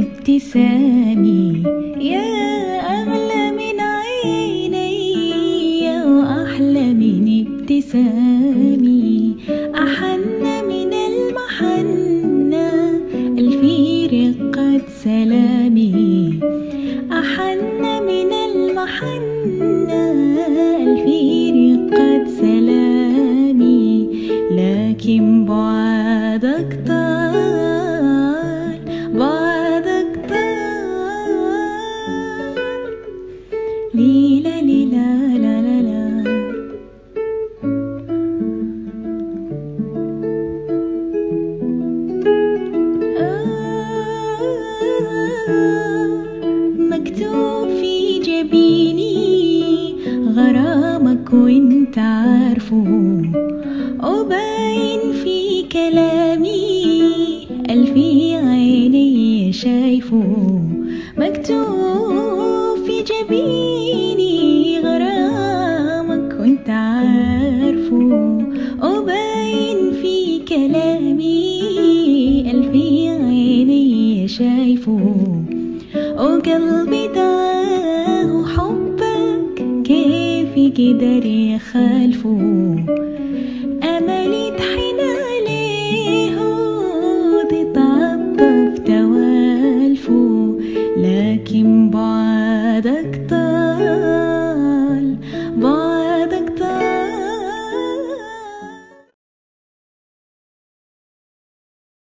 ابتسامي يا أغلى من عيني وأحلى من ابتسامي أحن من المحنة الفي رقة سلامي أحن من المحنة الفي رقة سلامي لكن بعدك طال بعدك طال ليلى ليلى لا لا لا مكتوب في جبيني غرامك وانت عارفه وباين في كلامي ألفي عيني شايفه مكتوب في جبيني غرامك وانت عارفه وباين في كلامي ألفي عيني شايفه وقلبي داه حبك كيف يقدر يخالفه